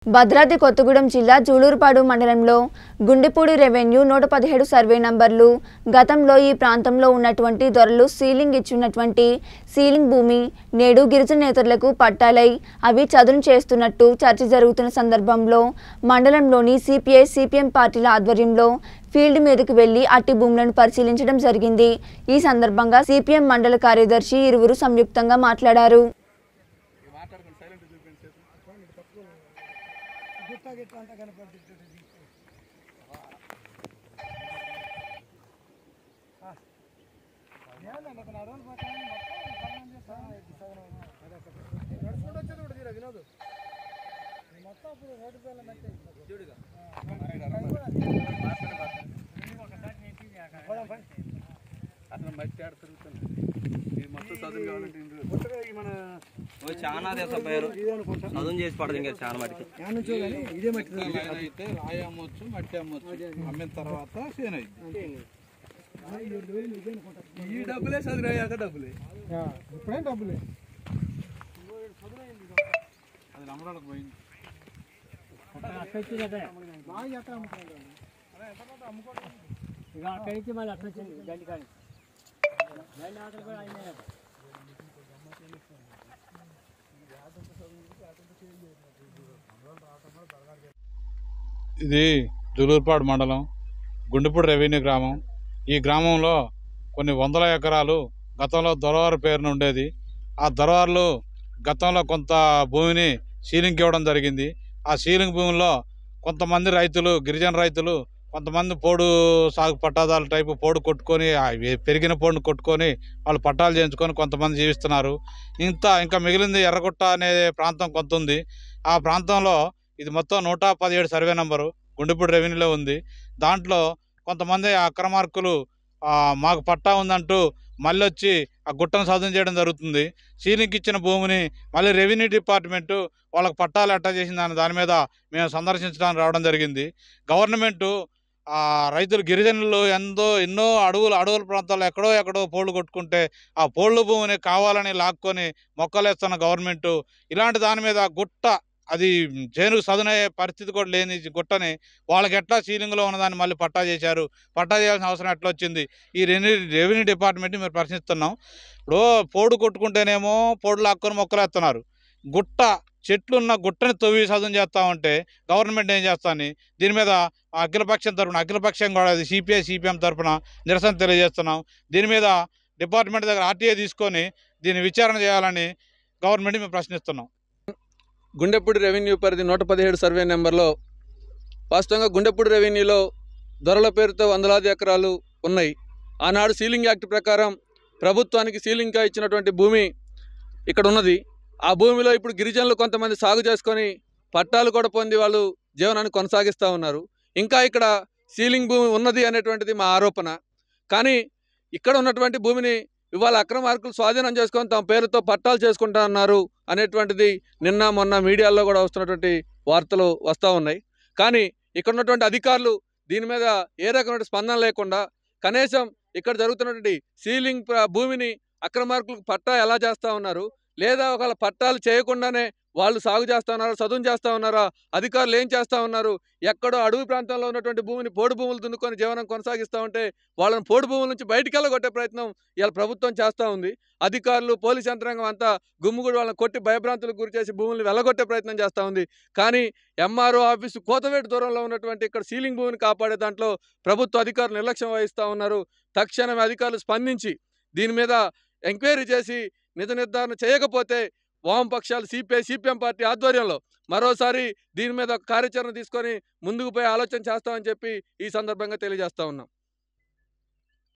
భద్రాద్రి కొత్తగూడెం జిల్లా జూలూరుపాడు మండలంలో గుండెపూడి రెవెన్యూ నూట పదిహేడు సర్వే నంబర్లు గతంలో ఈ ప్రాంతంలో ఉన్నటువంటి దొరలు సీలింగ్ ఇచ్చినటువంటి సీలింగ్ భూమి నేడు గిరిజనేతరులకు పట్టాలై అవి చదును చేస్తున్నట్టు చర్చ జరుగుతున్న సందర్భంలో మండలంలోని సిపిఐ సిపిఎం పార్టీల ఆధ్వర్యంలో ఫీల్డ్ మీదకు వెళ్లి అట్టి భూములను పరిశీలించడం జరిగింది ఈ సందర్భంగా సిపిఎం మండల కార్యదర్శి ఇరువురు సంయుక్తంగా మాట్లాడారు అట్లా మట్టి ఆడ తిరుగుతుంది ఇది మొత్తం చదువు కావాలంటే ఇందులో మన ఓ చాలా దేశపోయారు చదువు చేసి పడదు ఇంకా చాలా మటుకి లైన్ అయితే రాయి అమ్మొచ్చు మట్టి అమ్మొచ్చు అమ్మిన తర్వాత సేన్ అయింది ఈ డబ్బులే చదువు అయ్యాక డబ్బులే ఇప్పుడే డబ్బులే అది నమ్మడానికి పోయింది బాగా ఎక్కడ అమ్ముకుంటారు ఇక అక్కడి నుంచి మళ్ళీ అట్లా వచ్చింది గంటి కానీ గంటి ఆటలు కూడా అయినాయి ఇది జులూర్పాడు మండలం గుండెపూడి రెవెన్యూ గ్రామం ఈ గ్రామంలో కొన్ని వందల ఎకరాలు గతంలో దొరవారు పేరున ఉండేది ఆ దొరవారులు గతంలో కొంత భూమిని సీలింగ్ ఇవ్వడం జరిగింది ఆ సీలింగ్ భూమిలో కొంతమంది రైతులు గిరిజన రైతులు కొంతమంది పోడు సాగు పట్టాదాల టైపు పోడు కొట్టుకొని ఆ వే- పెరిగిన పోడును కొట్టుకొని వాళ్ళు పట్టాలు చేయించుకొని కొంతమంది జీవిస్తున్నారు ఇంత ఇంకా మిగిలింది ఎర్రగుట్ట అనే ప్రాంతం కొంత ఉంది ఆ ప్రాంతంలో ఇది మొత్తం నూట పదిహేడు సర్వే నంబరు గుండెపూడి రెవెన్యూలో ఉంది దాంట్లో కొంతమంది అక్రమార్కులు ఆ, మాకు పట్టా ఉందంటూ మళ్ళీ వచ్చి ఆ గుట్టను సాధన చేయడం జరుగుతుంది సీలింగ్ ఇచ్చిన భూమిని మళ్ళీ రెవెన్యూ డిపార్ట్మెంటు వాళ్ళకి పట్టాలు ఎట్టా చేసిన దాని దాని మీద మేము సందర్శించడానికి రావడం జరిగింది గవర్నమెంటు ఆ రైతులు గిరిజనులు ఎంతో ఎన్నో అడవులు అడవుల ప్రాంతాల్లో ఎక్కడో ఎక్కడో పోళ్ళు కొట్టుకుంటే ఆ పోళ్ళు భూమిని కావాలని లాక్కొని మొక్కలేస్తున్న గవర్నమెంటు ఇలాంటి దాని మీద గుట్ట అది చేనుకు సదునయ్యే పరిస్థితి కూడా లేని గుట్టని వాళ్ళకి ఎట్లా సీలింగ్లో ఉన్నదాన్ని మళ్ళీ పట్టా చేశారు పట్టా చేయాల్సిన అవసరం ఎట్లా వచ్చింది ఈ రెవెన్యూ రెవెన్యూ డిపార్ట్మెంట్ని మీరు ప్రశ్నిస్తున్నాం ఇప్పుడు పోడు కొట్టుకుంటేనేమో పోడు లాక్కొని మొక్కలు వేస్తున్నారు గుట్ట చెట్లున్న గుట్టని తవ్వి సదును చేస్తా ఉంటే గవర్నమెంట్ ఏం చేస్తాని దీని మీద అఖిలపక్షం తరపున అఖిలపక్షం కూడా అది సిపిఐ సిపిఎం తరపున నిరసన తెలియజేస్తున్నాం దీని మీద డిపార్ట్మెంట్ దగ్గర ఆర్టీఐ తీసుకొని దీన్ని విచారణ చేయాలని గవర్నమెంట్ మేము ప్రశ్నిస్తున్నాం గుండెపూడి రెవెన్యూ పరిధి నూట పదిహేడు సర్వే నెంబర్లో వాస్తవంగా గుండెపూడి రెవెన్యూలో దొరల పేరుతో వందలాది ఎకరాలు ఉన్నాయి ఆనాడు సీలింగ్ యాక్ట్ ప్రకారం ప్రభుత్వానికి సీలింగ్గా ఇచ్చినటువంటి భూమి ఇక్కడ ఉన్నది ఆ భూమిలో ఇప్పుడు గిరిజనులు కొంతమంది సాగు చేసుకొని పట్టాలు కూడా పొంది వాళ్ళు జీవనాన్ని కొనసాగిస్తూ ఉన్నారు ఇంకా ఇక్కడ సీలింగ్ భూమి ఉన్నది అనేటువంటిది మా ఆరోపణ కానీ ఇక్కడ ఉన్నటువంటి భూమిని ఇవాళ అక్రమార్కులు స్వాధీనం చేసుకొని తమ పేరుతో పట్టాలు చేసుకుంటా అన్నారు అనేటువంటిది నిన్న మొన్న మీడియాలో కూడా వస్తున్నటువంటి వార్తలు వస్తూ ఉన్నాయి కానీ ఇక్కడ ఉన్నటువంటి అధికారులు దీని మీద ఏ రకమైన స్పందన లేకుండా కనీసం ఇక్కడ జరుగుతున్నటువంటి సీలింగ్ ప్ర- భూమిని అక్రమార్కులకు పట్టా ఎలా చేస్తూ ఉన్నారు లేదా ఒకవేళ పట్టాలు చేయకుండానే వాళ్ళు సాగు చేస్తూ ఉన్నారా చదువు చేస్తూ ఉన్నారా అధికారులు ఏం చేస్తూ ఉన్నారు ఎక్కడో అడవి ప్రాంతంలో ఉన్నటువంటి భూమిని పోడు భూములు దున్నుకొని జీవనం కొనసాగిస్తూ ఉంటే వాళ్ళని పోడు భూముల నుంచి బయటికి వెళ్ళగొట్టే ప్రయత్నం ఇవాళ ప్రభుత్వం చేస్తూ ఉంది అధికారులు పోలీస్ యంత్రాంగం అంతా గుమ్ముగుడు వాళ్ళని కొట్టి భయభ్రాంతులకు గురి చేసి భూములను వెళ్ళగొట్టే ప్రయత్నం చేస్తూ ఉంది కానీ ఎంఆర్ఓ ఆఫీసు కోతవేటు దూరంలో ఉన్నటువంటి ఇక్కడ సీలింగ్ భూమిని కాపాడే దాంట్లో ప్రభుత్వ అధికారులు నిర్లక్ష్యం వహిస్తూ ఉన్నారు తక్షణమే అధికారులు స్పందించి దీని మీద ఎంక్వైరీ చేసి నిజ నిర్ధారణ చేయకపోతే వామపక్షాలు సిపిఐ సిపిఎం పార్టీ ఆధ్వర్యంలో మరోసారి దీని మీద ఒక కార్యాచరణ తీసుకొని ముందుకు పోయే ఆలోచన చేస్తామని చెప్పి ఈ సందర్భంగా తెలియజేస్తా ఉన్నాం